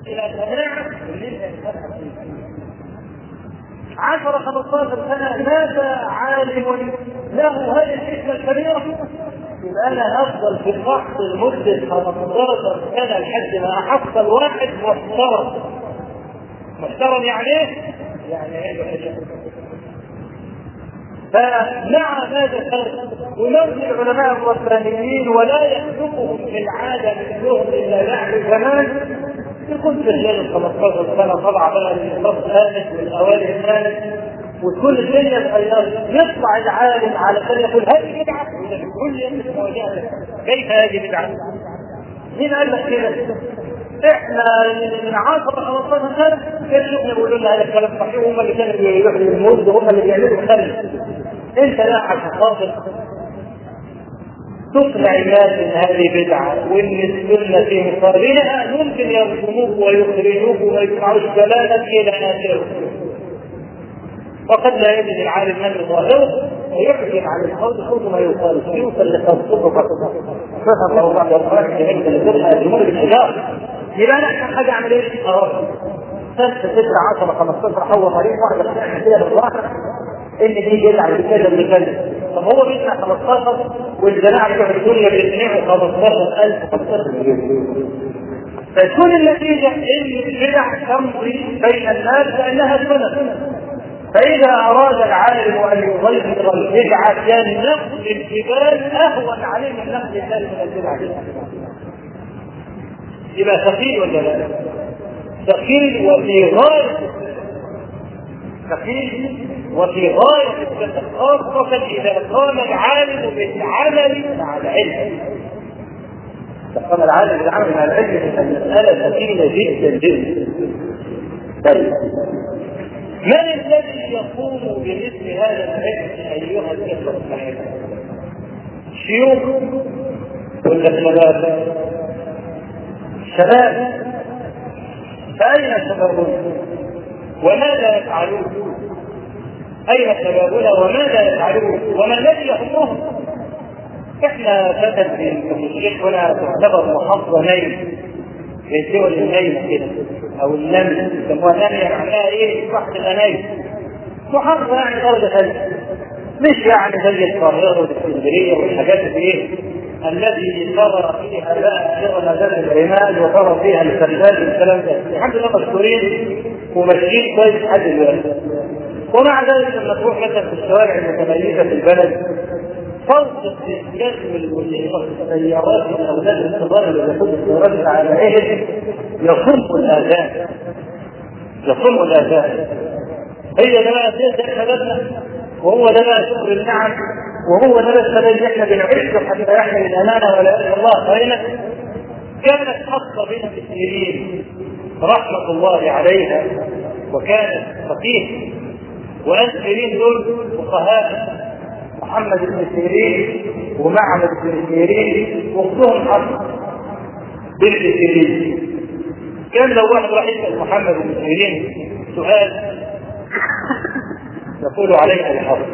الى قناعه منها الفتحه 10 15 سنه مات عالم له هذه الحكمه الكبيره يبقى انا افضل في البحث لمده 15 سنه لحد ما احصل واحد محترم محترم يعني ايه؟ يعني ايه فمع هذا الفرق ونرجي العلماء الربانيين ولا يخلقهم في العاده مثلهم الا بعد زمان يكون في خلال ال 15 سنه طبعا بقى النص آنس والاوائل الثالث وتكون الدنيا اتغيرت يطلع العالم علشان يقول هذه بدعه كل يوم مواجهه كيف هذه بدعه؟ مين قال لك كده؟ احنا من 10 15 سنه كان شفنا بيقولوا لنا هذا الكلام صحيح هم اللي كانوا بيروحوا للمولد وهم اللي بيعملوا الخلل انت لا عشان خاطر تقنع الناس ان هذه بدعه وان السنه في مقابلها ممكن يرسموك ويخرجوك وما يسمعوش كلامك الى اخره وقد لا يجد العالم من يظاهره ويحكم على القول صوت ما يقال يوصل لتصدق فتح الله بعد القرآن عند الفرقة الجمهور بالحجار يبقى انا احسن حاجه اعمل ايه؟ اه ستة ستة 10 15 حول مريض واحدة بتعمل كده بالظاهر ان دي بدعه اللي كذا اللي كذا طب هو بيدفع 15 والجماعه بتوع الدنيا بيدفعوا 15000 15 مليون فتكون النتيجه ان البدع تمضي بين الناس لانها سنه فإذا أراد العالم أن يغير البدعة كان نقل الجبال أهون عليه من نقل الناس من البدعة. يبقى ثقيل ولا لا؟ ثقيل وفي غاية ثقيل وفي غاية خاصة إذا قام العالم بالعمل مع العلم. قام العالم بالعمل مع العلم المسألة ثقيلة جدا جدا. طيب من الذي يقوم بمثل هذا العلم ايها الاخوه الصحيحه؟ شيوخ ولا شباب؟ شباب فاين شبابنا؟ وماذا يفعلون؟ اين شبابنا وماذا يفعلون؟ وما الذي يهمهم؟ احنا فتى في الشيخ هنا تعتبر محافظه نيل في دول النيل كده او النمل يسموها نمل معناها ايه؟ بحث الانايل محافظه يعني درجه ثالثه مش يعني زي القاهره والاسكندريه والحاجات اللي ايه؟ التي ترى فيها بقى شغل ذات العماد وترى فيها السرداب والكلام ده الحمد لله مشهورين وماشيين كويس لحد دلوقتي ومع ذلك لما تروح مثلا في الشوارع المتميزه في البلد فرق الجسم والسيارات والاولاد الصغار اللي بياخذوا السيارات العالميه يصم الاذان يصم الاذان هي ده بقى ده شبابنا وهو ده بقى شكر النعم وهو ده بس الذي احنا بنعيشه حتى يحمل الامانه ولا يلقى الله خيرا كانت حفصه بنت سيرين رحمه الله عليها وكانت فقيه وان سيرين دول فقهاء محمد بن سيرين ومعبد بن سيرين واختهم حفصه بنت سيرين كان لو واحد راح يسال محمد بن سيرين سؤال يقول عليك الحق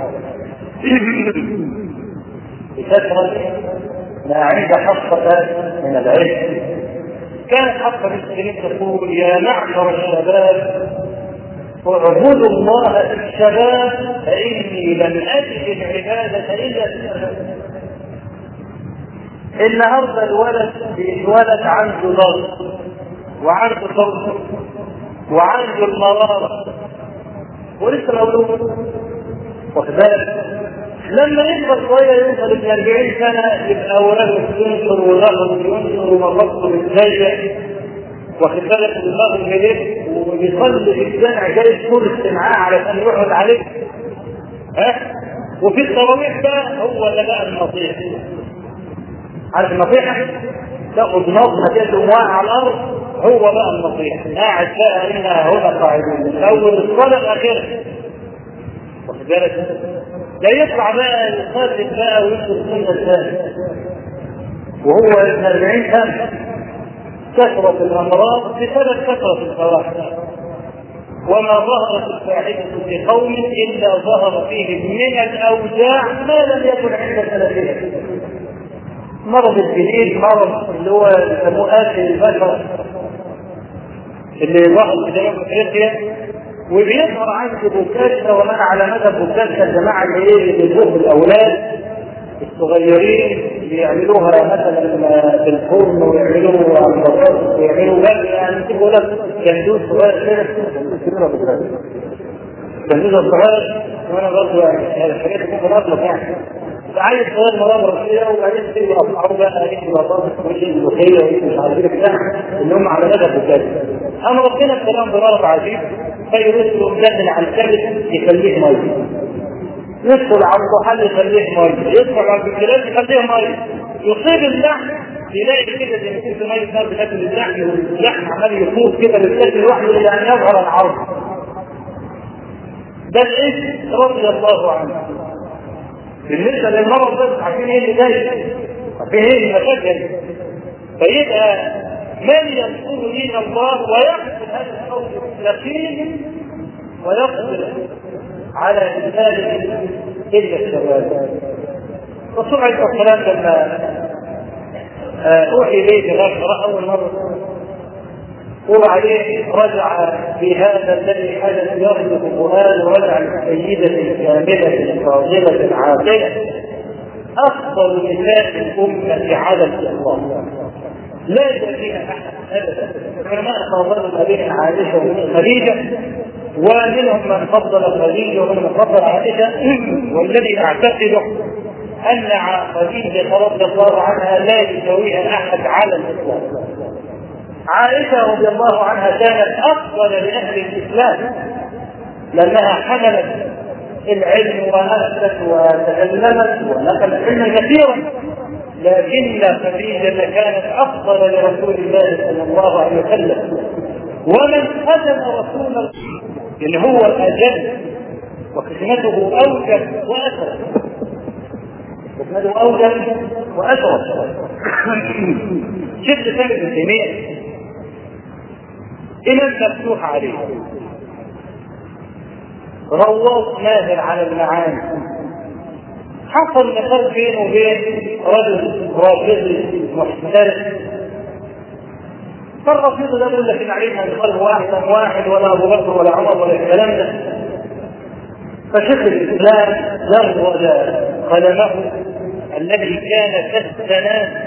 بكثرة ما عند حفصة من العلم كانت حفصة بنت سيرين تقول يا معشر الشباب اعبدوا الله في الشباب فإني لم أجد العبادة إلا في الشباب النهارده الولد بيتولد عنده ضغط وعنده صوت وعنده المرارة ولسه مولود واخد بالك لما يكبر شويه يوصل ل 40 سنه يبقى اولاده ينشر وظهره ينشر ومرته بتضيق واخد بالك ودماغه ملف وبيصلي في الجامع جاي كرسي معاه علشان يقعد عليه ها وفي التراويح بقى هو ده بقى النصيحه عارف النصيحه تاخذ نظمه كده واقع على الارض هو بقى النصيحه قاعد بقى هنا هنا قاعدين من اول الصلاه الاخيره واخد بالك لا يطلع بقى يصلي بقى ويدخل السنه الثانيه وهو ابن 40 سنه كثرة الأمراض بسبب كثرة الفواحش وما ظهرت الفاحشة في قوم إلا ظهر فيهم من الأوجاع ما لم يكن عند سلفهم مرض الجديد مرض اللي هو يسموه آكل البشر اللي ظهر في جنوب افريقيا وبيظهر عند بوكاشة ومن على مدى بوكاشة الجماعة اللي ايه اللي بيجوه الاولاد الصغيرين بيعملوها مثلا في الفرن ويعملوا على البطاطس ويعملوا بل يعني تقول لك كندوز صغير كده كندوز صغير وانا برضه يعني الحاجات دي ممكن اطلب يعني عايز صغير مرام رشيدة وبعدين تيجي أصحابه بقى يجي بطاطس ويجي الملوخية ويجي مش عارف ايه بتاع اللي هم على مدى البوكاشة أما ربنا الكلام بمرض عجيب فيرسل مجدد على الكبد يخليه ميه يدخل على الطحال يخليه ميه يدخل على البكتيريات يخليه ميه يصيب اللحم يلاقي كده زي ما كنت ميه نار بتاكل اللحم واللحم عمال يفوت كده بالشكل لوحده الى ان يظهر العرض ده الاسم رضي الله عنه بالنسبه للمرض ده عارفين ايه اللي جاي عارفين ايه المشاكل فيبقى من يذكر دين الله ويقبل هذا الصوت اليقين ويقبل على ذلك الا الشباب الرسول عليه الصلاه والسلام لما اوحي اليه بغفره اول مره وبعدين رجع في هذا الذي حدث يرجف القران ورجع للسيده الكامله الفاضله العاقله افضل نساء الامه على الاطلاق لا يوجد فيها احد ابدا العلماء فضلوا ما بين عائشه وبين خديجه ومنهم من فضل خديجه ومنهم من فضل عائشه والذي اعتقد ان خديجه رضي الله عنها لا يساويها احد على الاطلاق عائشه رضي الله عنها كانت افضل لاهل الاسلام لانها حملت العلم وافتت وتكلمت ونقلت علما كثيرا لكن خديجة كانت أفضل لرسول الله صلى الله عليه وسلم ومن خدم رسول الله اللي هو الأجل وخدمته أوجب وأشرف خدمته أوجب وأشرف شفت سامي بن تيمية إمام مفتوح عليه رواق ماهر على المعاني حصل نقاش بينه وبين رجل رافضي محترف فالرفيض ده يقول لك ان علينا ان هو احسن واحد ولا ابو بكر ولا عمر ولا الكلام ده فشيخ الاسلام زرد قلمه الذي كان كالسنان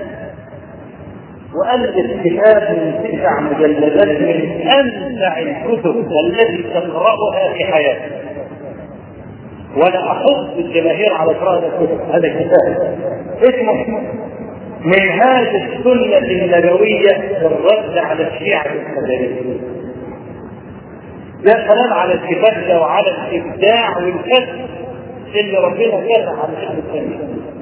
والف كتاب من تسع مجلدات من امتع الكتب التي تقراها في حياتك وانا احض الجماهير على قراءه الكتب هذا الكتاب اسمه منهاج السنة النبوية في الرد على الشيعة القدرية. ده كلام على الكتاب وعلى الإبداع والكسب اللي ربنا كتب على شكل التنمية.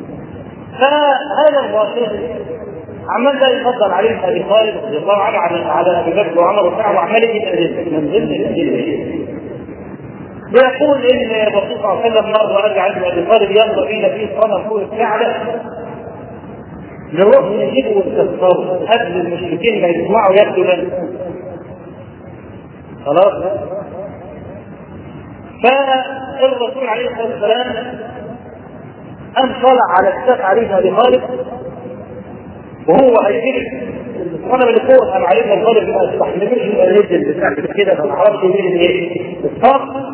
فهذا الرافضي عمال ده يفضل عليه ابي طالب رضي الله عنه على على ابي بكر وعمر وسعد وعمال يجيب ادله من ضمن الادله ويقول ان الرسول صلى الله عليه وسلم مره رجع عند ابي طالب يلا بينا في صنم فوق الكعبه نروح نجيبه ونكسره قبل المشركين ما يسمعوا ياخدوا لنا خلاص فالرسول عليه الصلاه والسلام قام طلع على الساق عليه ابي طالب وهو هيجيب وانا من فوق قام عليه ابي طالب ما استحملوش الرجل بتاع كده ما اعرفش مين ايه الصف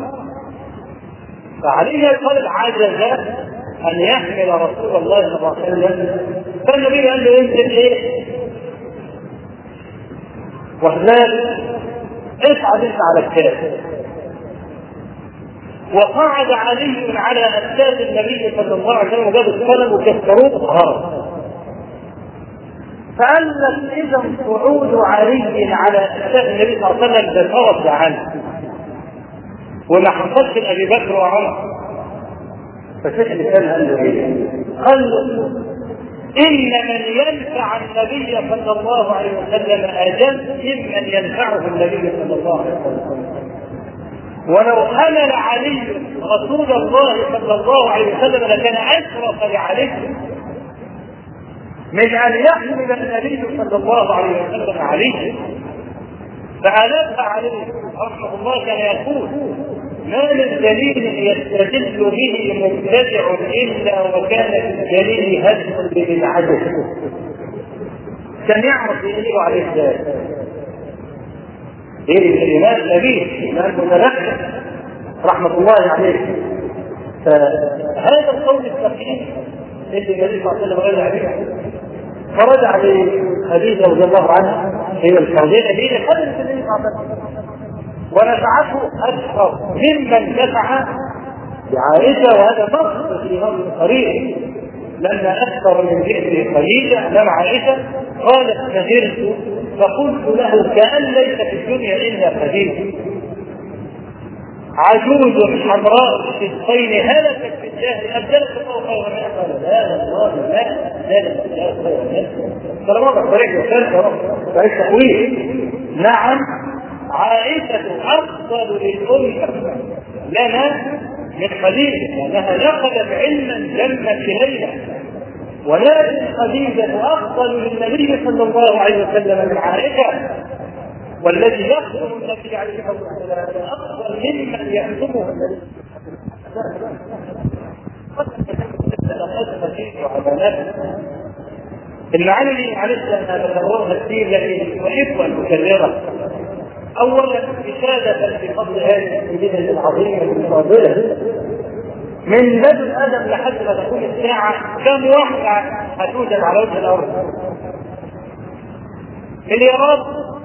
فعلي ابي طالب عجز ان يحمل رسول الله صلى الله عليه وسلم فالنبي قال له انزل ايه؟ وهناك اصعد انت على الكاس وقعد علي على اكتاف النبي صلى الله عليه وسلم وجاب السلم وكسروه وهرب فقال لك اذا صعود علي على اكتاف النبي صلى الله عليه وسلم ده فرض عنه وما حصلش لابي بكر وعمر فشيخ الاسلام قال له ايه؟ قال له ان من ينفع النبي صلى الله عليه وسلم اجل ممن ينفعه النبي صلى الله عليه وسلم ولو حمل علي رسول الله صلى الله عليه وسلم لكان اشرف لعلي من ان يحمل النبي صلى الله عليه وسلم عليه فألف عليه رحمه الله كان يقول ما من دليل يستدل به مبتدع الا وكان في الدليل هدم بالعدل كان يعرف يجيب عليه ذلك غير الإمام أبيه إمام متنكر رحمة الله عليه فهذا القول الثقيل اللي النبي صلى الله عليه وسلم غير عليه فرجع لخديجة رضي الله عنها هي الخديجة هي خدمة النبي صلى الله عليه وسلم ونفعته أكثر ممن دفع بعائشة وهذا نص في نص صريح لما أكثر من ذكر خديجة أمام عائشة قالت سهرت فقلت له كأن ليس في الدنيا إلا خديجة عجوز حمراء في الشدقين هلكت في الجهل أبدلت الله خيرا منها قال لا والله لا لا الله خيرا منها ترى واضح طريق الثالثة طريق تقويم نعم عائشة أفضل للأمة لنا من خديجة لأنها نقلت علما جم إلينا ولكن خديجة أفضل للنبي صلى الله عليه وسلم من عائشة والذي يخدم النبي عليه الصلاه والسلام افضل ممن يخدمه النبي المعاني معلش انا بكررها كثير لكن احب ان اكررها اولا اشاده بفضل هذه السيده العظيمه الفاضله من لدن ادم لحد ما تكون الساعه كم واحده هتوجد على وجه الارض مليارات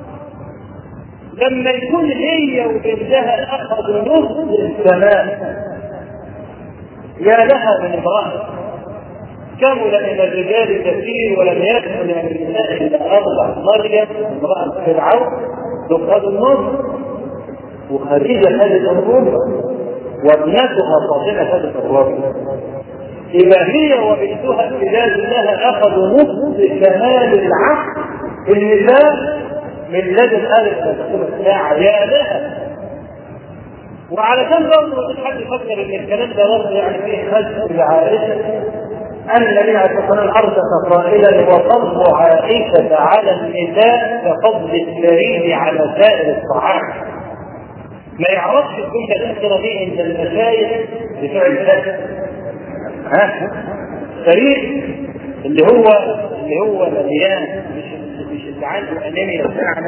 لما يكون هي وبنتها اخذوا نصف السماء يا لها من امراه كمل من الرجال كثير ولم يكن من النساء الا اربع مريم امراه فرعون تؤخذ النصف وخديجه خدت الربع وابنتها فاطمه خدت الربع إذا هي وبنتها بلاد لها أخذوا نصف كمال العقل النساء من لدن ألف ما تكون الساعة يا لها وعلشان برضه مفيش حد يفكر ان الكلام ده برضه يعني فيه خلف لعائشه ان النبي عليه الصلاه والسلام ارسل قائلا وفضل عائشه على النساء كفضل السرير على سائر الطعام ما يعرفش الجمله الاخيره دي عند المشايخ بتوع الفقه ها سرير اللي هو اللي هو مليان مش مش اللي عنده انيميا بتاعنا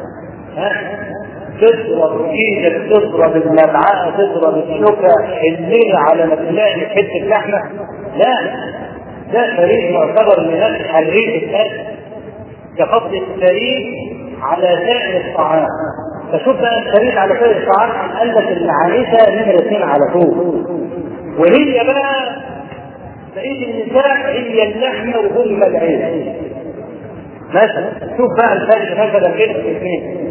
ها تضرب ايدك تضرب المبعاه تضرب الشوكه الليل على ما تلاقي حته لحمه لا ده فريق معتبر من الحريق الاكل كفضل السرير على سائر الطعام فشوف بقى السرير على سائر الطعام قال لك ان عائشه نمره اثنين على طول وهي بقى بقيه النساء هي اللحمه وهم العين مثلا شوف بقى الفرق مثلا بين الاثنين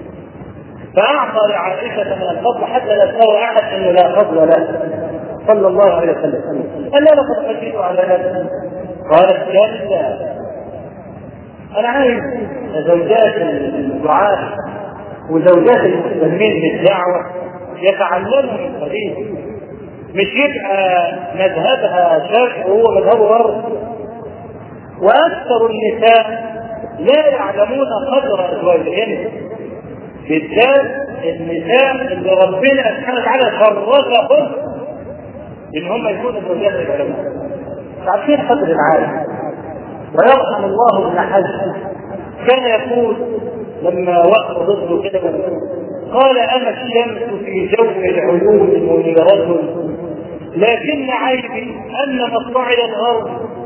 فاعطى لعائشه من الفضل حتى لا يتصور احد انه لا فضل له صلى الله عليه وسلم قال لا لقد خشيت على نفسي قالت كلا انا عايز زوجات الدعاة وزوجات المهتمين بالدعوه يتعلموا من قليل مش يبقى مذهبها شرق وهو مذهبه غرب واكثر النساء لا يعلمون قدر ازواجهن بالذات النساء اللي ربنا سبحانه وتعالى فرقهم ان هم يكونوا زوجات العلماء عارفين قدر العالم ويرحم الله ابن حزم كان يقول لما وقف ضده كده قال انا الشمس في جو العلوم منيرة لكن عيبي ان مطلعي الغرب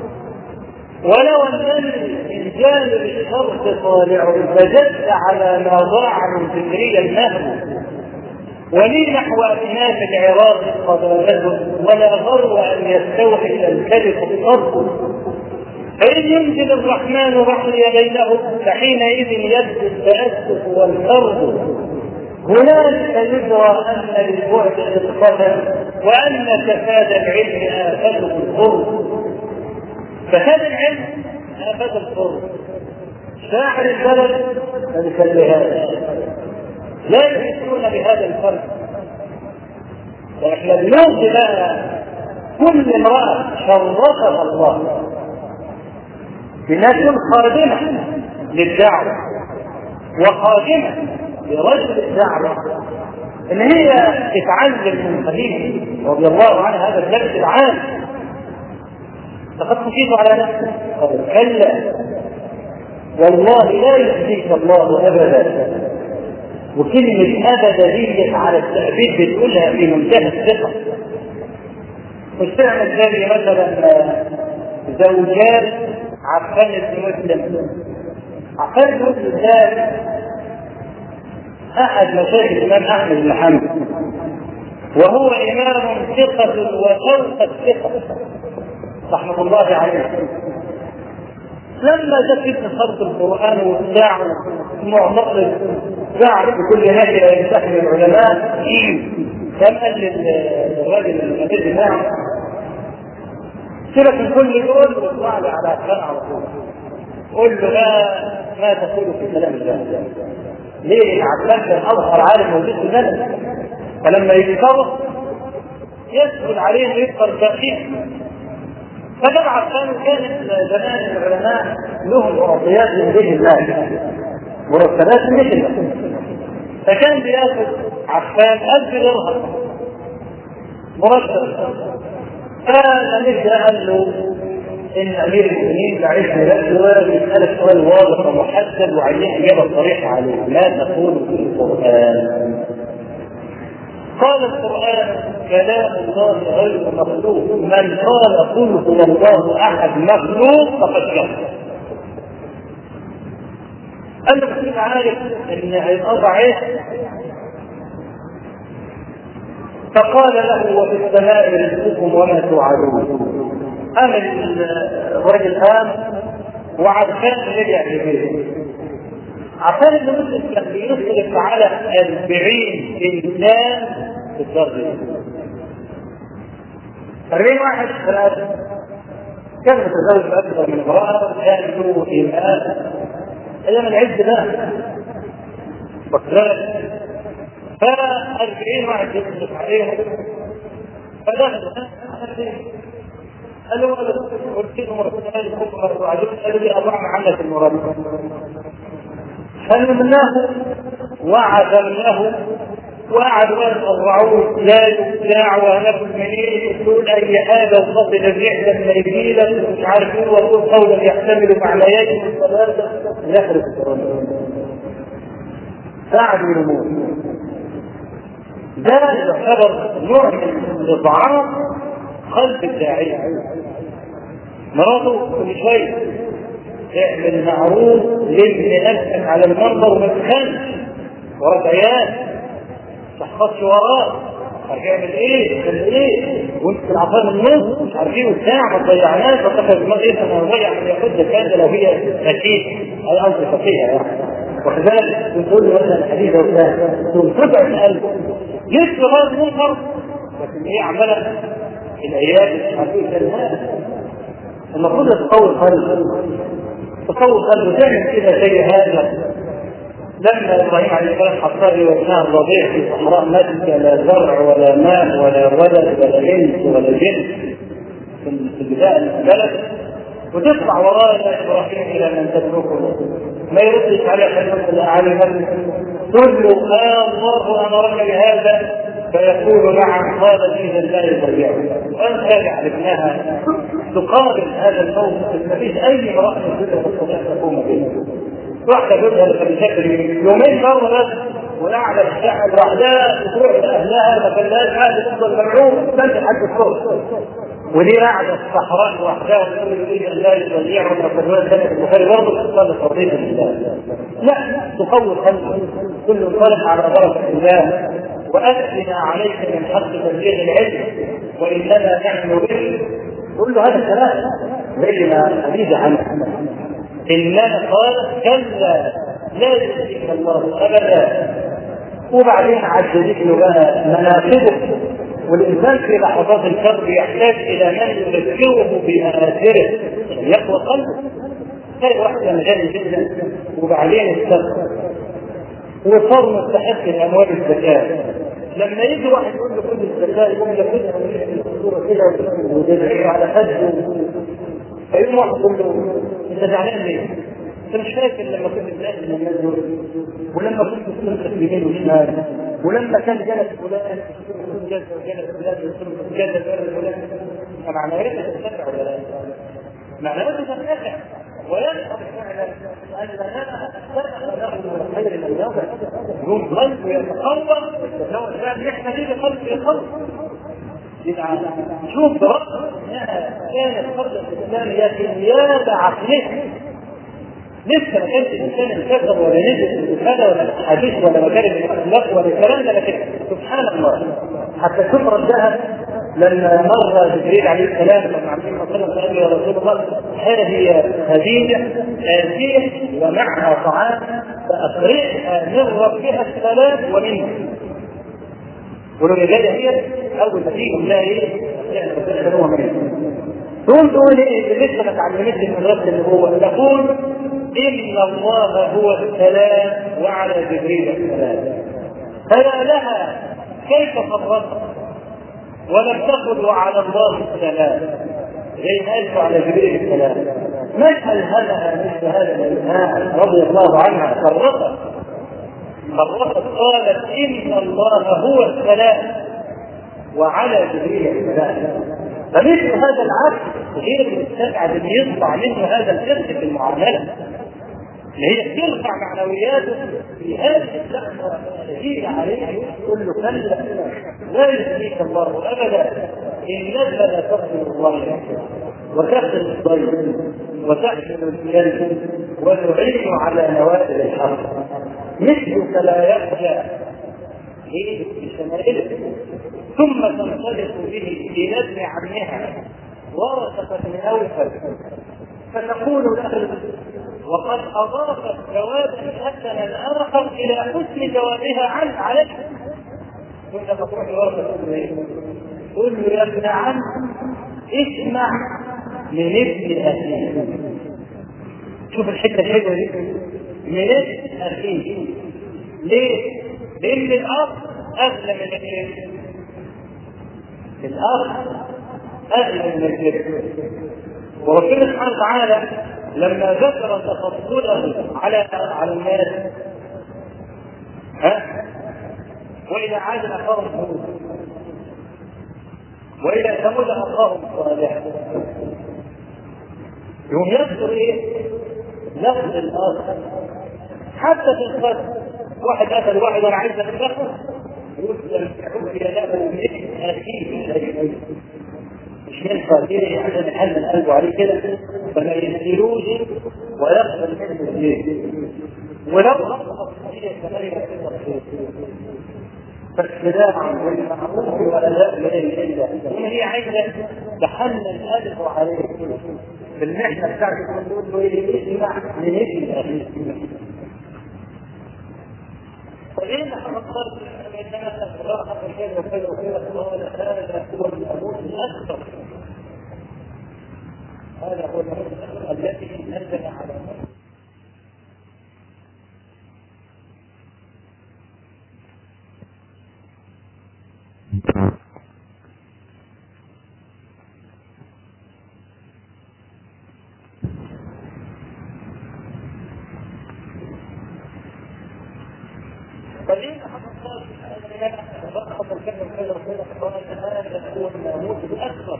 ولو انني من جانب الشرق طالع فجدت على ما ضاع من فكري النهر ولي نحو أكناف العراق قبالة ولا غرو أن يستوحش الكلف الصرف فإن ينزل الرحمن رحلي بينهم فحينئذ يبدو التأسف والكرب هنالك يدرى أن للبعد إسقاطا وأن كفاد العلم آفته القرب فهذا العلم آفة القرب شاعر البلد ما بيخليهاش لا يحسون بهذا الفرق واحنا بنرضي بقى كل امرأة شرفها الله بأنها تكون خادمة للدعوة وخادمة لرجل الدعوة ان هي تتعلم من خليل رضي الله عنها هذا الدرس العام لقد خشيت على نفسي قال كلا والله لا يخزيك الله ابدا وكلمة أبدا دي على التأبيد بتقولها في منتهى الثقة مش تعمل زي مثلا زوجات عفان بن مسلم عفان بن مسلم ده أحد مشايخ الإمام أحمد بن حنبل وهو إمام ثقة وفوق الثقة رحمة الله عليه لما جاء فتنة خلق القرآن والساعة معتقد ساعة بكل ناحية يستحمل العلماء كان قال للراجل المدير بتاعه سيبك من كل دول واطلع لي على أفلام على طول قول له ما ما تقول في كلام الله ليه عباس كان اظهر عالم موجود في البلد فلما يكفره يسهل عليه انه يكفر دقيق فجمع عفان كانت زمان العلماء لهم مرتبات من بيت الله مرتبات مثل فكان بياخذ عفان ألف درهم مرتب فالأمير قال له إن أمير المؤمنين بعيش لك سؤال يسألك سؤال واضح ومحدد وعايزين إجابة صريحة عليه ما تقول في القرآن قال القرآن كلام الله غير مخلوق من قال قل هو الله أحد مخلوق فقد كفر أنا كنت عارف إن هينقطع إيه فقال له وفي السماء رزقكم وما توعدون قام الرجل قام وعشان رجع لبيته عشان ابن مسلم كان بيصرف على 40 انسان في الدار دي 40 واحد ثلاثة كان متزوج أكثر من امرأة كان له إيمان أيام العز ده بكرات ف 40 واحد يصرف عليهم فدخلوا قال له قلت لهم قالوا لي أضعنا عنك المراد فلمناه وعزمناه وقعدوا يتطوعون لا يبتاع وهناكل منين تقول اي حاجه وفصل الرحله من يجيلك ومش عارف ايه وقول قولا يحتمل معنيين ثلاثه يخرج قعدوا يرموه ده يعتبر نوع من الاضعاف خلف الداعيه مراته كل شويه اعمل معروف لابن نفسك على المنبر وما تخنش وراك عيال ما تحفظش وراه هتعمل ايه؟ تعمل ايه؟ وانت في العصام النص مش عارفين وبتاع ما تضيعناش وتاخد دماغ ايه انا هضيع من ياخد كذا لو هي اكيد هي قصدي فقيهه يعني وكذلك بتقول له مثلا حديثه وبتاع تقوم تبعد قلبه جيت لغايه المنكر لكن ايه عماله الايام مش عارفين المفروض تطور قلب تصور قلبه تعمل كده زي هذا لما ابراهيم عليه السلام حصل وابناه الرضيع في صحراء مكه لا زرع ولا ماء ولا ولد ولا انس ولا جن في بدايه البلد وتطلع وراه يا ابراهيم الى من تتركه ما يردش على كلمه الاعالي تقول له آه الله امرك بهذا فيقول نعم قال اذا لا يضيعه وانت عرفناها تقابل هذا الموقف ما فيش اي امراه في الدنيا تستطيع تقوم به واحدة جوزها بتذاكر يومين مرة بس وقاعدة تشتغل لوحدها وتروح لأهلها ما كانلهاش حاجة تفضل ملعوب تنزل حد الصبح ودي قاعدة في الصحراء لوحدها وتقول لي لا يضيع ولا تقول سنة البخاري برضه تصلي فرضية الله لا تقوي قلبك كل انطلق على بركة الله وأثنى عليك من حق تبليغ العلم وإنما نحن به قل له هذا الكلام زي ما حديث عنه إنما قال كلا لا يؤذيك الله أبدا وبعدين عددت له بقى مناقبه والإنسان في لحظات الكرب يحتاج إلى من يذكره بمآثره يقوى قلبه تلاقي واحد كان غني جدا وبعدين استغفر وصار مستحق لأموال الزكاة لما يجي واحد يقول له خد الزكاة يقوم ياخدها ويحكي الصورة كده ويدعي على حد فيقوم واحد يقول له انت زعلان ليه؟ انت مش فاكر لما كنت بتقابل الناس دول ولما كنت بتنفق يمين وشمال ولما كان جلس فلان جلس وجلس فلان جلس فلان فلان معنى ايه تتبع ولا لا؟ معنى ايه تتبع ويشعر فعلا ان لنا سبق له من الخير من يضع يوم قلبه يتقوى لو فعلا احنا ليه قلبه يتقوى يبقى شوف برغم انها كانت قبل الاسلام هي زياده عقليه لسه ما كانش الانسان انتشر ولا نزل هذا ولا حديث ولا مكارم الاخلاق ولا الكلام ده لكن سبحان الله حتى شوف ردها لما مر جبريل عليه السلام لما عبد صلى الله عليه يا رسول الله هذه هديه آتية ومعها طعام فأقرئها من ربها السلام ومنه ولذلك هي أول ما تيجي لا إيه؟ هو منه تقول تقول ايه لسه ما اتعلمتش من رب النبوه تقول ان الله هو السلام وعلى جبريل السلام فلا لها كيف فرقت ولم تقل وعلى الله السلام زي ما قالت على جبريل السلام ما الهمها مثل هذا الالهام رضي الله عنها فرقت فرقت قالت ان الله هو السلام وعلى جبريل السلام فمثل هذا العكس غير المستبعد ان يطلع منه هذا الفرق في المعامله اللي هي ترفع معنوياته في هذه اللحظه تزيد عليه كل كلا لا يهديك الله ابدا انك لا تغفر الله وتغفر الضيف وتحسن الجلد وتعين على نوافل الحق مثلك لا يخشى ايه بشمائله ثم تنطلق به الى ابن عمها ورثة بن اوفل فتقول له وقد اضافت جوابا حسنا اخر الى حسن جوابها عنه عليك كنت تقول ورثة قل له يا ابن عم اسمع من ابن اخيه شوف الحته الحلوه دي من ابن اخيه ليه؟ لان الاب اغلى من الابن الأخ أغلى من الجد وربنا سبحانه وتعالى لما ذكر تفضله على على الناس ها وإلى عاد أخاهم هود وإلى ثمود أخاهم صالح يوم يذكر إيه؟ لفظ الآخر حتى في القتل واحد قتل واحد وأنا عايز أتدخل يسلم حكي له من اخيه شيئا مش من قاتله عشان يحمل قلبه عليه كده فما يسيروش ويقبل منه الدين ولو اخطا الصحيح كمان يكون فاتباعا بالمعروف واداء غير الله هي عايزه تحمل قلبه عليه في المحنه بتاعته تقول له ايه اسمع من ابن اخيك فليه حفظت بينما تراحت كذا وكذا وكذا قال هذا هو الموت الاكبر هذا هو الموت الاكبر الذي نزل على الناس فليه حفظت فقط كذا وكذا وكذا قال هذا هو الموت الاكبر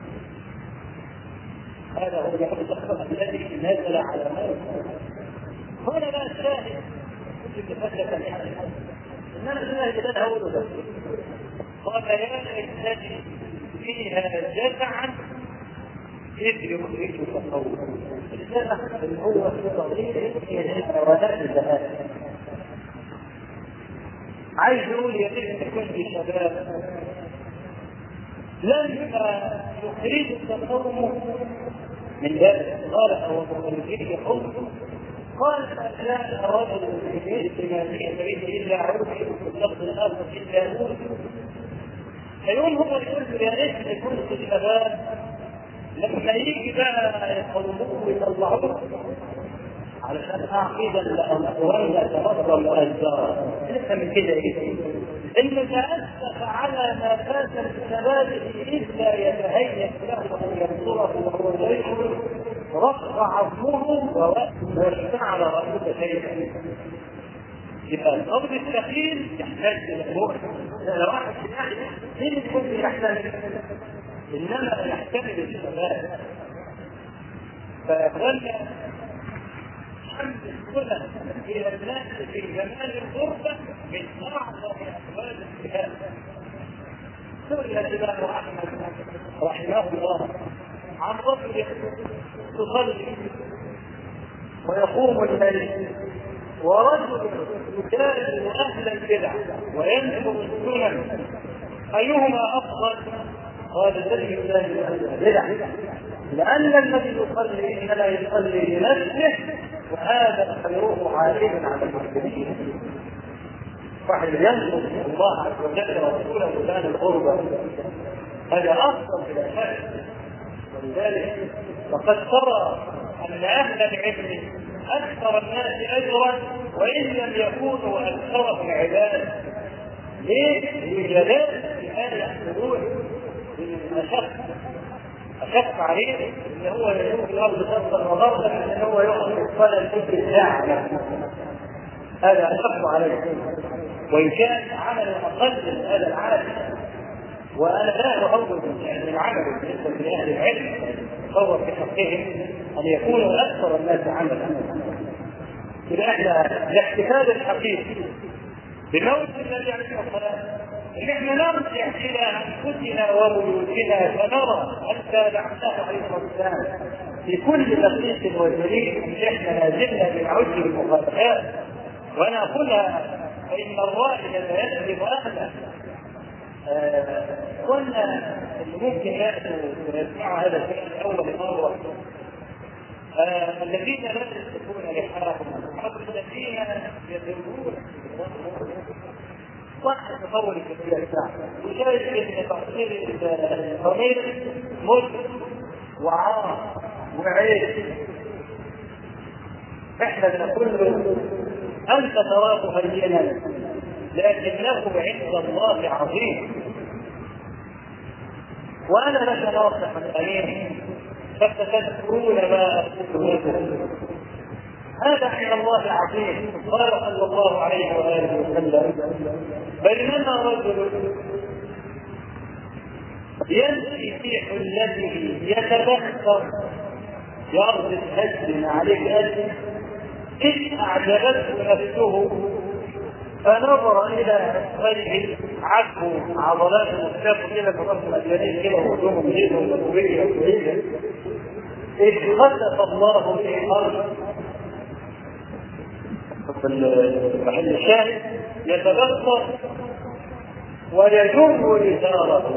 هذا هو الموت الاكبر الذي نزل على موت هنا لا الشاهد كل فترة انما الشاهد الذي اقوله ده قال يا ليتني فيها جزعا إذ يخرج تصور الجزع اللي هو في صغير ولا الذهاب عايز يقول يا ريت كنت شباب لما يخرجك قومه من باب الصالح او مخرجيه قومه قال لا الرجل في ما في الا عود في اللفظ الاخر الا نور فيقول هو يقول يا ريت كنت شباب لما يجي بقى يقولوه ويطلعوه علشان اعقد الأقوال تفضل الأشجار لسه من كده ايه؟ انه تأسف على ما فات من شبابه إلا يتهيأ له أن ينصره وهو يشعر رفع عظمه واشتعل رأسه شيئا يبقى الأمر الثقيل يحتاج إلى أمور لو واحد مين يكون يحتاج إنما يحتمل الشباب فأخوانا حمل السنن الى الناس في زمان الغربه من اعظم اسباب الجهاد سئل الامام احمد رحمه الله عن رجل يصلي ويقوم الليل ورجل يجادل اهل البدع وينشر السنن ايهما افضل؟ قال الذي يجادل اهل البدع لان الذي يصلي انما يصلي لنفسه وهذا خيره عالم على المسلمين واحد ينصر الله عز وجل ورسوله كان القربى هذا افضل بلا شك ولذلك فقد ترى ان اهل العلم اكثر الناس اجرا وان لم يكونوا اكثرهم عباده ليه؟ لجلال هذا يحصلون اشق اشق عليه ان هو يشوف الارض ضربا وضربا ان هو يخرج الصلاه الفجر ساعه هذا اشق عليه وان كان عمل اقل من هذا العمل وانا لا اعوض من العمل بالنسبه لاهل العلم تصور في حقهم ان يكونوا اكثر الناس عملا اذا احنا الاحتفال الحقيقي بموت النبي عليه الصلاه والسلام ان احنا نرجع الى انفسنا وبيوتنا فنرى حتى لعناه عليه الصلاه والسلام في كل دقيق وجليل ان احنا ما زلنا بنعد بالمخالفات وناخذها فان الرائد لا يجلب اهله قلنا اللي ممكن ياتوا ويسمعوا هذا الشيء لاول مره آه الذين لا يمسكون لحاهم او الذين يدعون صح تصور كثير الساعه وشايف ان تقصير الضمير ملك وعار وعيب احنا بنقول له انت تراه هينا لكنه عند الله عظيم وانا لك ناصح امين فستذكرون ما اقول لكم هذا عند الله عظيم قال صلى الله عليه واله وسلم بينما رجل يمشي في حلته يتبختر بارض الهج عليه اجر اذ اعجبته نفسه فنظر الى وجه عجبه عضلات الكتاب كده بطرف الجليل كده وهدومه جيده وذكوريه وكويسه اذ خسف الله في الارض محل الشاهد يتبصر ويجر ازاره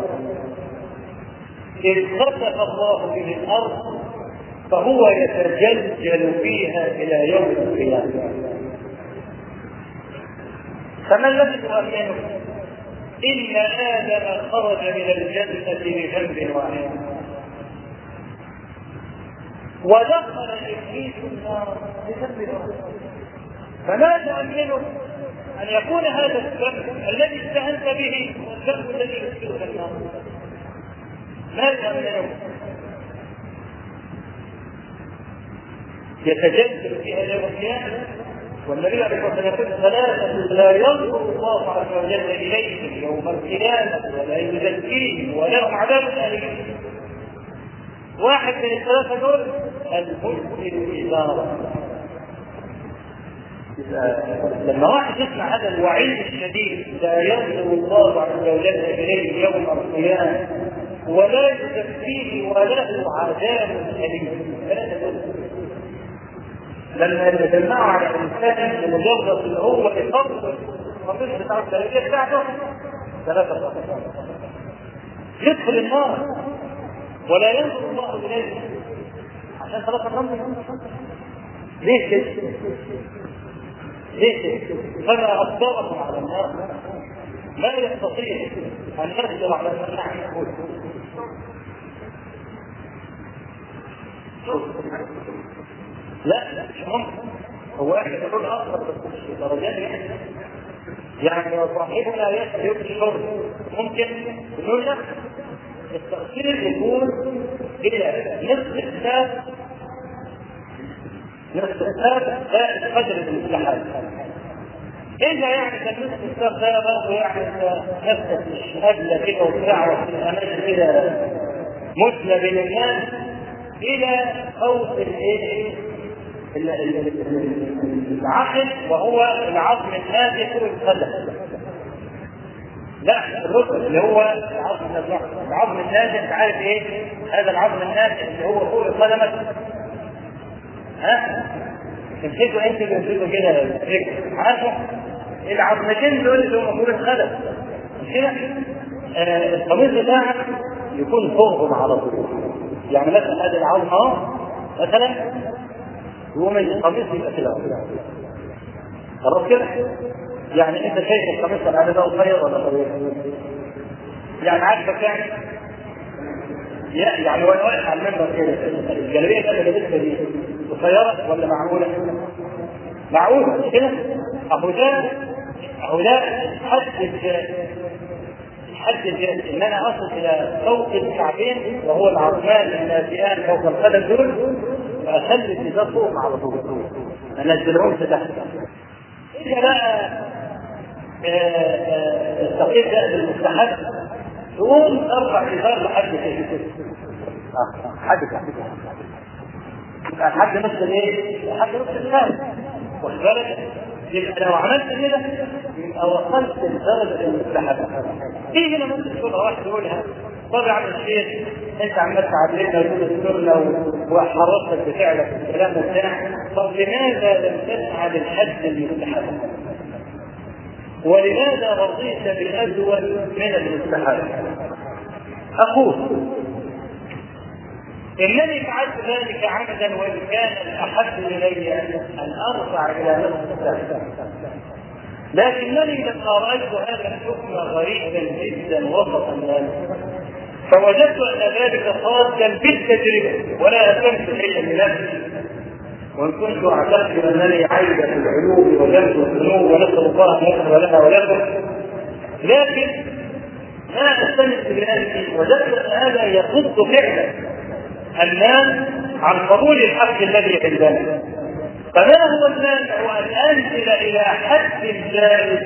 اذ خسف الله به الارض فهو يتجلجل فيها الى يوم القيامه فما الذي يؤمنه؟ إن آدم خرج من الجنة بذنب واحد ودخل إبليس النار بذنب واحد فما تؤمنه أن يكون هذا الذنب الذي استهنت به هو الذنب الذي يدخلك النار ما تؤمنه يتجدد فيها يوم القيامة والنبي عليه الصلاه والسلام يقول ثلاثه لا ينظر الله عز وجل اليهم يوم القيامه ولا يزكيهم ولهم عذاب اليم واحد من الثلاثه دول المسلم ازاره لما واحد يسمع هذا الوعيد الشديد لا ينظر الله عز وجل اليه يوم القيامه ولا يزكيه وله عذاب اليم لما يتجمعوا على الانسان لمجرد ان هو يفضل القضيه بتاع الثلاثيه بتاعته ثلاثه فقط يدخل النار ولا ينظر الله اليه عشان ثلاثه رمز ليه كده؟ ليه كده؟ فما اصبرهم على النار لا يستطيع ان يصبر على النار لا مش ممكن هو احنا بنقول اكثر بس مش درجات يعني يعني صاحبنا يسأل الشرب ممكن نقول لا التقصير يكون الى نصف الساب نصف الساب زائد قدر المستحب إلا يعني كان نصف الساب ده برضه يعني نفسك مش قبل كده وبتاع وفي الأماكن كده مثلى بين الناس إلى خوف الإيه؟ العقل وهو العظم الناتج طول القدم لا الركن اللي هو العظم العظم الناتج انت عارف ايه؟ هذا العظم الناتج اللي هو طول قدمك ها؟ تمسكوا انت تمسكوا كده رجل عارفه؟ العظمتين دول اللي هم طول القدم مش كده؟ آه القميص بتاعك يكون فوقهم على طول يعني مثلا هذه العظمه اهو مثلا يقوم القميص يبقى كده خلاص كده يعني انت شايف القميص العادي ده قصير ولا طويل؟ يعني عاجبك يعني؟ يعني وانا واقف على المنبر كده الجلابيه اللي لابسها دي قصيره ولا معقوله؟ معقوله مش كده؟ اهو ده اهو ده حد الجهاد حد الجهاد ان انا اصل الى فوق الكعبين وهو العظمان الناتئان فوق القدم دول واخلي الجدار فوق على طول ما انزلهمش تحت اذا بقى التقييد ده المستحب تقوم ارفع جدار لحد كده حد كده لحد نص الايه؟ لحد نص الثاني واخد بالك؟ يبقى لو عملت كده يبقى وصلت لدرجه المستحب. في هنا ممكن تقول واحد يقولها طبعا الشيخ انت عمال تعلمنا وتقول السنه وحرصت بفعلك الكلام بتاع طب لماذا لم تفعل الحد المستحب؟ ولماذا رضيت بأزول من المستحب؟ أقول إنني فعلت ذلك عمدا وإن كان الأحب إلي أن أرفع إلى نصف الساعة لكنني لما رأيت هذا الحكم غريبا جدا وسط الناس فوجدت أن ذلك خاصا بالتجربة ولا أتمت شيئا لنفسي وان كنت اعتقد انني عايده في العلوم وجدت الذنوب ونسال الله ان يغفر لنا ولكم لكن ما استند بنفسي وجدت ان هذا يصد فعلا الناس عن قبول الحق الذي عندنا فما هو المانع ان انزل الى حد الجائز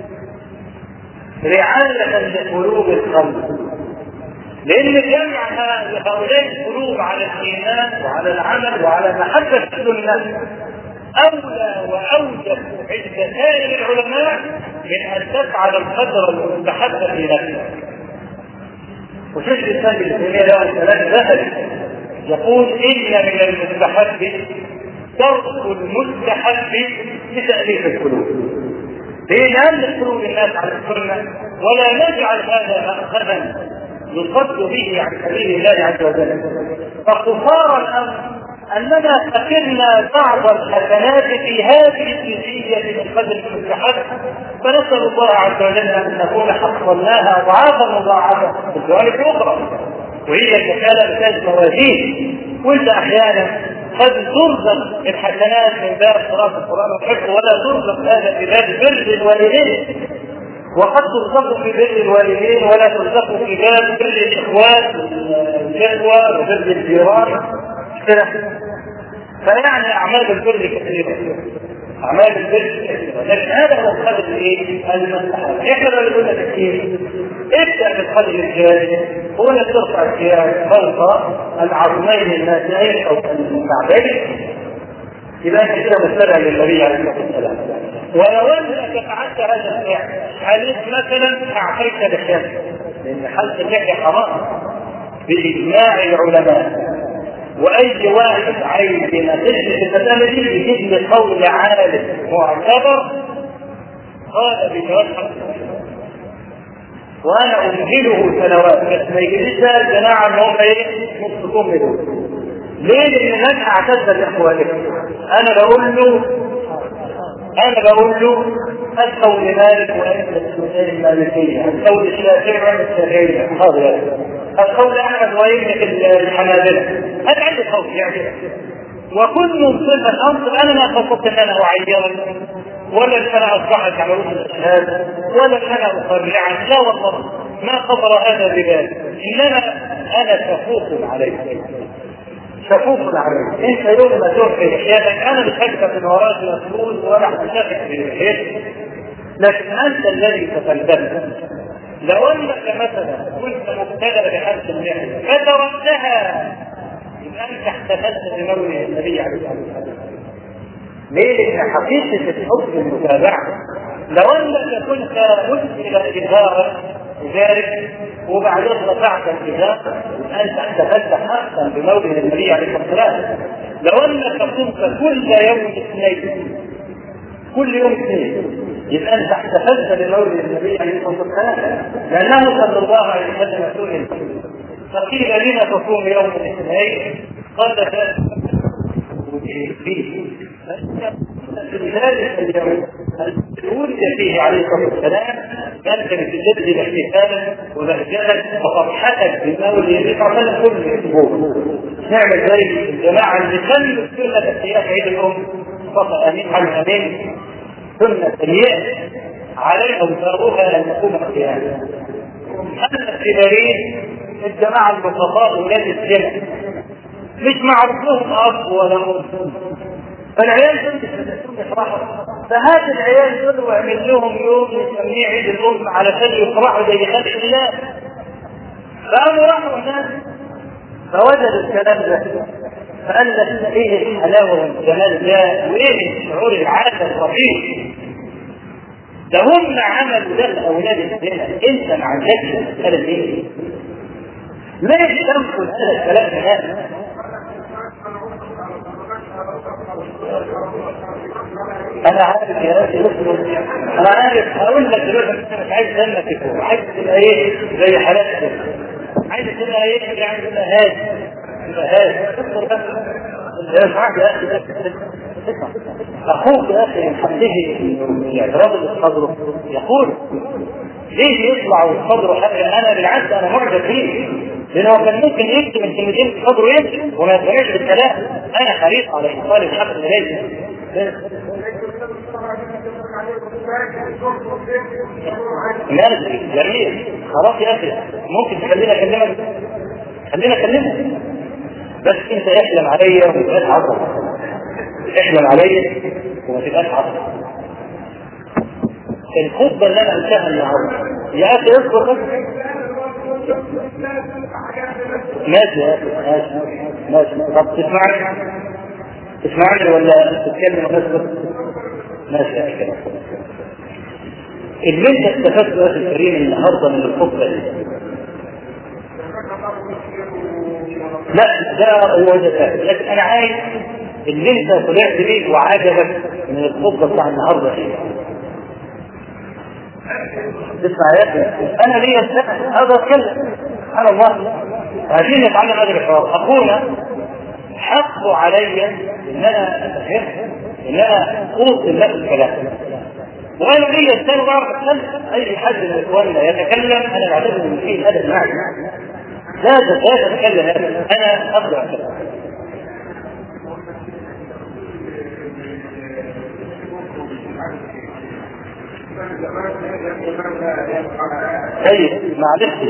رعايه لقلوب القلب لان جمع هؤلاء القلوب على الايمان وعلى العمل وعلى محبه السنه اولى واوجب عند سائر العلماء من ان تفعل القدر المستحب في نفسك. وشيخ الاسلام ابن تيميه له كلام ذهبي يقول ان من المستحب ترك المستحب لتاليف القلوب. لان قلوب الناس على السنه ولا نجعل هذا ماخذا يصد به عن سبيل الله عز وجل فاختصار الامر اننا فكرنا بعض الحسنات في هذه الجزئيه من قدر المستحب فنسال الله عز وجل ان نكون حصلناها اضعافا مضاعفه في الجوانب الاخرى وهي المساله مساله موازين وانت احيانا قد ترزق الحسنات من باب قراءه القران والحفظ ولا ترزق هذا في باب بر الوالدين وقد ترزق في بر الوالدين ولا ترزق في باب بر الاخوان والجدوى وبر الجيران كده فيعني اعمال البر كثيره اعمال البر كثيره لكن هذا هو القدر الايه؟ المستحب احنا اللي قلنا كثير ابدا بالقدر الجاري هو انك ترفع الثياب فوق العظمين الناتئين او الكعبين يبقى انت كده متبع للنبي عليه الصلاه والسلام ولو انك فعلت هذا الفعل هل مثلا اعطيت لحيتك لان حلق اللحيه حرام باجماع العلماء واي واحد عايز يناقشني في المساله دي يجيب لي قول عالم معتبر قال بجواز وانا امهله سنوات بس ما يجيش بقى الجماعه ان هم ايه نص كم دول ليه؟ لان الناس اعتز باخوانهم انا بقول له انا بقول له القول مالك وانت السنين المالكيه القول الشافعي وانت الشافعيه حاضر القول احمد وابنك الحنابله هذا عندي قول يعني وكل صفة الأمر أنا ما قصدت أن أنا أعيرك ولا أن أنا أصبحك على رؤوس الأشهاد ولا أن أنا أقرعك لا والله ما خطر هذا ببالي إنما أنا شفوق عليك شفوق عليك انت يوم ما ترفع لحياتك انا مش هكتب من وراك مسؤول ولا هشتغل في لحيتك لكن انت الذي تكلمت لو انك مثلا كنت مبتدأ بحد اللحيه فتردها يبقى انت احتفلت بمولد النبي عليه الصلاه والسلام ليه؟ لأن حقيقة الحب المتابعة لو أنك كنت مسئل إظهارا ذلك وبعدين رفعت الإزار أنت احتفلت حقا بمولد النبي عليه الصلاة والسلام لو أنك كنت كل يوم اثنين كل يوم اثنين يبقى انت احتفلت بمولد النبي عليه الصلاه والسلام لانه صلى الله عليه وسلم سئل فقيل لما تصوم يوم الاثنين قال ذلك فيه في ذلك اليوم ولد فيه عليه الصلاه والسلام كان بتجدد احتفالا وبهجته وفرحتك بمولد النبي صلى الله عليه وسلم كل اسبوع نعمل ذلك الجماعه اللي كملوا سنه احتياج عيد الام فقط امين على امين سنه سيئه عليها وزاروها ان تكون القيامه اما في دليل الجماعه البسطاء ولاد السنه مش معروف لهم اب ولا ام فالعيال دول يفرحوا فهات العيال دول واعمل لهم يوم نسميه عيد الام علشان يفرحوا زي خلق الله فقاموا راحوا هناك فوجدوا الكلام ده فقال لك ايه الحلاوه والجمال ده وايه الشعور العاده الرهيب ده هم عملوا ده لاولاد الزنا انت ما عندكش المساله دي ليش تنقل هذا الكلام هناك انا عارف يا راسي انا عارف هقول لك دلوقتي انت مش عايز دمك يكون عايز تبقى ايه زي حالات كده عايز تبقى ايه يعني تبقى هادي تبقى هادي يا صاحبي يا اخي اخوك يا اخي من حقه الاعتراض اللي صدره يقول ليه يطلع وصدره حاجه انا بالعكس انا معجب فيه لانه كان ممكن يكتب من كلمتين في صدره يمشي وما يستمعش بالكلام انا حريص على ايصال الحق اليه ماشي جميل خلاص يا اخي ممكن تخليني اكلمك خليني اكلمك بس انت احلم عليا وما تبقاش عصر احلم عليا وما تبقاش عصر الخطبه اللي انا قلتها النهارده يا اخي اصبر بس ماشي يا اخي ماشي ماشي طب تسمعني تسمعني ولا تتكلم ونسكت ماشي يا اخي اللي انت استفدته يا اخي الكريم النهارده من الخطبه دي لا ده هو ده لكن انا عايز اللي انت طلعت بيه وعجبك من الخطبه بتاع النهارده ايه تسمع يا اخي انا ليا السنه هذا اتكلم سبحان الله عايزين نتعلم هذا الحوار اخونا حقه علي ان انا اتفهم ان انا اوصل له الكلام وانا ليا السنه بعرف اتكلم اي حد من اخواننا يتكلم انا بعتبر ان فيه ادب معي لا لا تتكلم انا اقرا طيب معلش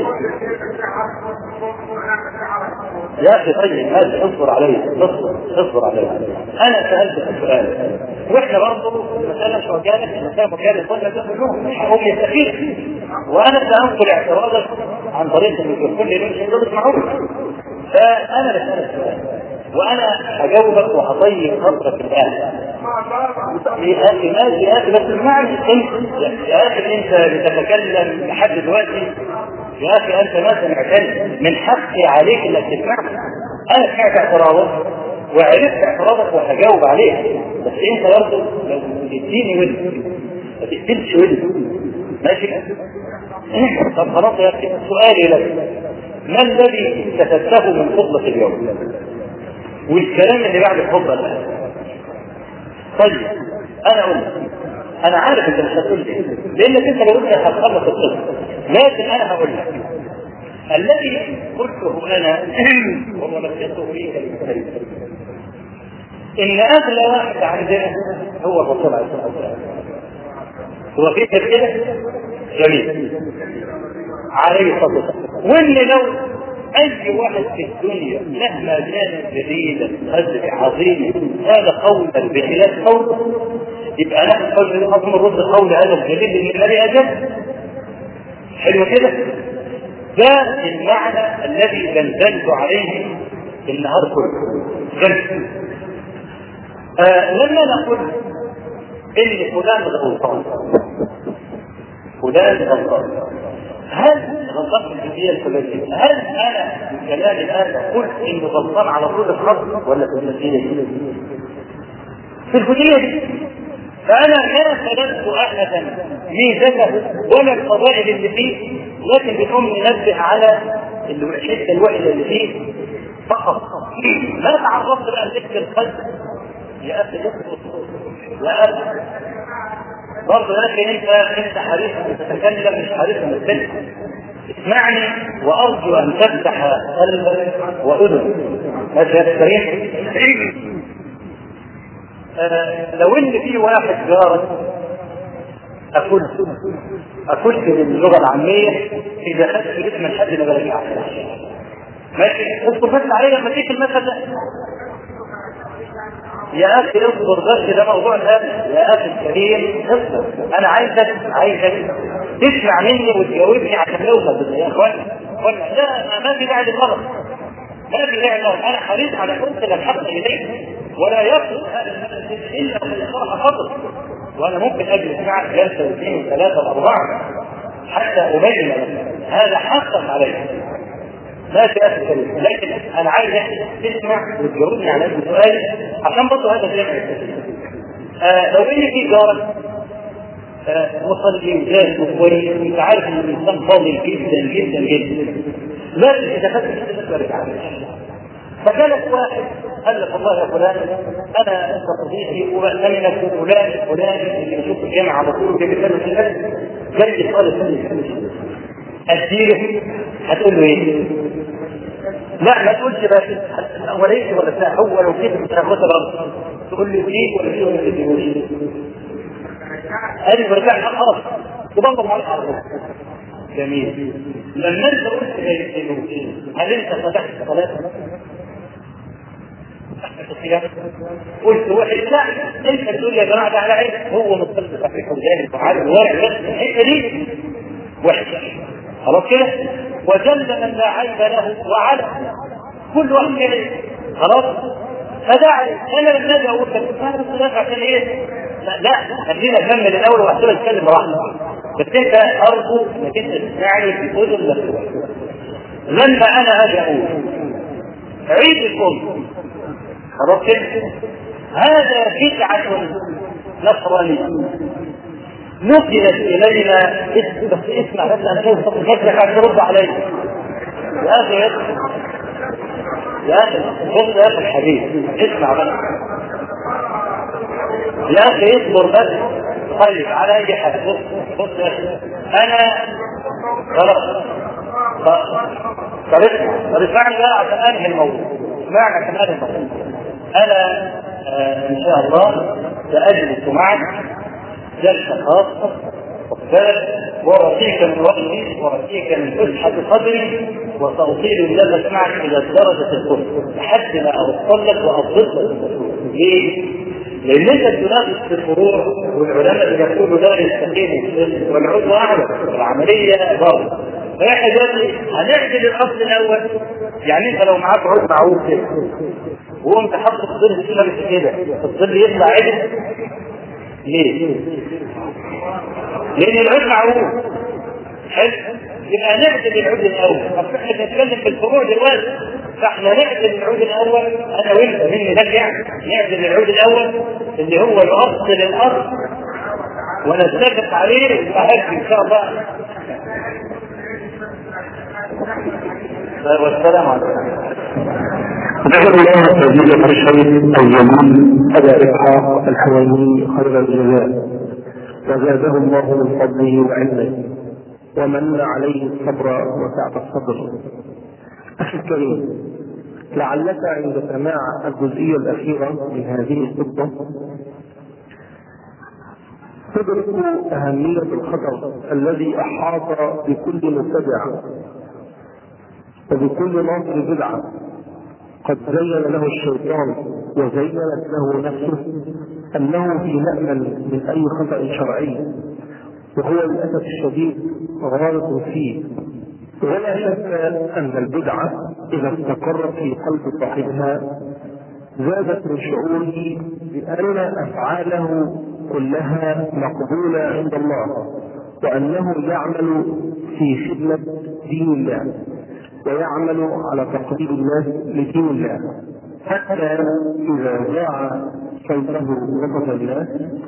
يا اخي طيب هذا اصبر علي اصبر اصبر علي انا سالتك سؤال واحنا برضه المساله مش وكاله المساله وكاله قلنا كلهم هم يستفيد وانا سانقل اعتراضك عن طريق الميكروفون اللي انتم تسمعوه فانا بسالك سؤال وانا هجاوبك وهطيب خاطرك الان يا اخي ماشي يا اخي بس اسمعني انت يا اخي انت بتتكلم لحد دلوقتي يا اخي انت ما سمعتني من حقي عليك انك تسمعني انا سمعت اعتراضك وعرفت اعتراضك وهجاوب عليه بس انت برضه لو تديني ودن ما تقتلش ودن ماشي طب خلاص يا اخي سؤالي لك ما الذي استفدته من خطبه اليوم؟ والكلام اللي بعد الخطبه الان طيب انا اقول لك انا عارف انت مش هتقول لي لانك انت لو قلت هتخلص القصه لكن انا هقول لك الذي قلته انا وهو لقيته فيك الكريم ان اغلى واحد عندنا هو الرسول عليه الصلاه والسلام هو في كده جميل عليه الصلاه والسلام وان لو اي واحد في الدنيا مهما كانت جديدا قدر عظيم هذا قولا بخلاف قوله يبقى نحن قول لازم نرد قول هذا الجليل من الذي اجاب حلو كده ده المعنى الذي بنزلت عليه النهار كله بل آه لما نقول ان فلان غلطان فلان غلطان هل غلطان في الجزئيه الفلانيه هل انا من كلامي الان قلت انه غلطان على طول الخط ولا في الجزئيه دي؟ في الجزئيه دي فانا لا سلبت احدا ميزته ولا الفضائل اللي فيه لكن بنقوم ننبه على الحته الوحده اللي فيه فقط ما تعرضت بقى لذكر القلب يا اخي يا اخي برضه لكن انت انت حريص ان تتكلم مش حريص ان تتكلم اسمعني وارجو ان تفتح قلبك واذنك ماشي يا كريم آه لو ان في واحد جارك اكل اكل باللغه العاميه اذا خدت اسم الحد ما برجعش ماشي اذكر بس عليه لما تيجي المثل ده يا اخي اصبر بس ده موضوع الان يا اخي الكريم اصبر انا عايزك عايزك تسمع مني وتجاوبني عشان نوصل يا اخوان لا ما في داعي للغلط ما في داعي للغلط انا حريص على ارسل الحق اليك ولا يصل هذا الا من شرح فضل وانا ممكن اجلس معك جلسه واثنين وثلاثه واربعه حتى ابين لك هذا حقا عليك ما في اخر كلمه لكن انا عايز تسمع وتجاوبني على هذا السؤال عشان برضه هذا الشيء آه لو ان في جارك آه مصلي وجاهز وكويس وانت عارف ان الانسان فاضل جدا جدا جدا لكن اذا فاتت ما رجعتش فجالك واحد قال لك والله يا فلان انا انت صديقي وبأتمنك فلان فلان اللي بشوف الجامعه على طول وجايب له في الاكل جاي خالص اديله هتقول له ايه؟ لا ما تقولش بس الاوليه ولا بتاع هو لو كده مش هاخد الارض تقول له فيه ولا فيه ولا فيه ادي برجع خلاص تدور على الارض جميل لما انت قلت هل انت فتحت صلاه قلت واحد لا انت تقول يا جماعه ده على عين هو متصل بصحيح وذلك وعارف الورع بس الحته دي وحشه خلاص كده وجل من لا عيب له وعلى كل واحد كده خلاص فداعي انا لما اجي اقول لك ما عشان ايه؟ لا لا خلينا نكمل الاول وبعد كده نتكلم براحتنا بس انت ارجو انك انت تسمعني في اذن لما انا اجي اقول عيد الام خلاص كده هذا بدعة نصرانية نقلت إلينا بس اسمع بس أنا شايف صوت فكرك عشان ترد علي يا أخي يا أخي يا أخي بص يا أخي الحبيب اسمع بس يا أخي اصبر بس طيب على أي حال بص بص يا أخي أنا خلاص طب اسمع طب اسمعني بقى عشان أنهي الموضوع اسمعني عشان أنهي الموضوع انا آه ان شاء الله ساجلس معك جلسه خاصه وأعطيك من وقتي وأعطيك من فسحة صدري وسأطيل اللذة معك إلى درجة الكفر لحد ما أوصل لك وأضبط لك ليه؟ لأن أنت تناقش في الفروع والعلماء يقولوا لا يستقيم والعضو أعلى العملية باطلة فاحنا دلوقتي هنعدل الأصل الأول يعني أنت لو معاك عود معروف كده وقمت حاطط الظل كده مش كده الظل يطلع عدل ليه؟ لأن العود معروف حلو يبقى نعدل العود الأول طب احنا بنتكلم في الفروع دلوقتي فاحنا نعدل العود الأول أنا وأنت مني ده يعني نعدل العود الأول اللي هو الأصل للأرض ونتفق عليه وهدي إن شاء الله والسلام عليكم ذكر الله فضيلة الشيخ الجليل أبا إسحاق الحويني خير الجزاء وزاده الله من فضله وعلمه ومن عليه الصبر وسعة الصدر أخي الكريم لعلك عند سماع الجزئية الأخيرة من هذه الخطبة تدرك أهمية الخطر الذي أحاط بكل مبتدع وبكل ناصر بدعة قد زين له الشيطان وزينت له نفسه انه في مأمن من اي خطأ شرعي وهو للاسف الشديد غالط فيه ولا شك ان البدعة اذا استقرت في قلب صاحبها زادت من شعوره بأن أفعاله كلها مقبولة عند الله وأنه يعمل في خدمة دين الله ويعمل على تقريب الناس لدين الله حتى إذا ضاع صوته وسط الناس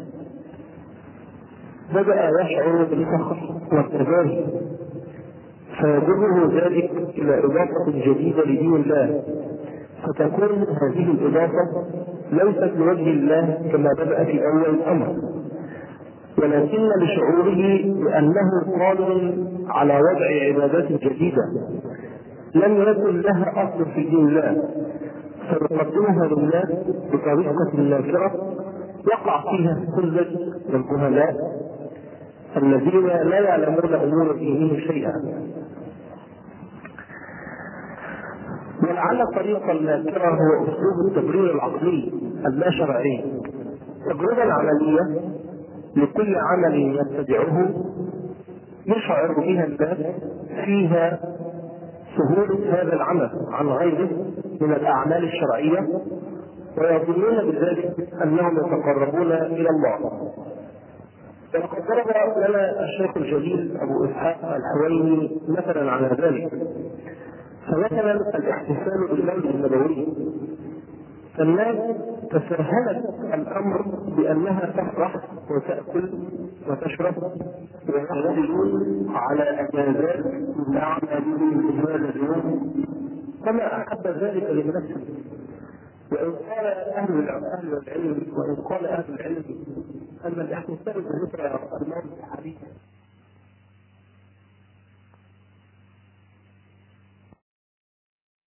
بدأ يشعر بالفخر والتباهي فيجره ذلك إلى إضافة جديدة لدين الله فتكون هذه الإضافة ليست لوجه الله كما بدأ في أول الأمر ولكن لشعوره بأنه قادر على وضع عبادات جديدة لم يكن لها أصل في دين الله فيقدمها للناس بطريقة نافرة يقع فيها كل الجهلاء الذين لا يعلمون أمور دينهم شيئا ولعل الطريقة النافرة هو أسلوب التبرير العقلي اللا شرعي التجربة العملية لكل عمل يبتدعه يشعر بها الناس فيها سهولة هذا العمل عن غيره من الأعمال الشرعية ويظنون بذلك أنهم يتقربون إلى الله وقد ضرب لنا الشيخ الجليل أبو إسحاق الحويني مثلا على ذلك فمثلا الاحتفال بالمولد النبوي الناس تساهلت الامر بانها تفرح وتاكل وتشرب ويحصلون على اجازات من اعمالهم في هذا اليوم كما احب ذلك لنفسه وان قال اهل اهل العلم وان قال اهل العلم ان الاحتفال بذكرى الموت الحديث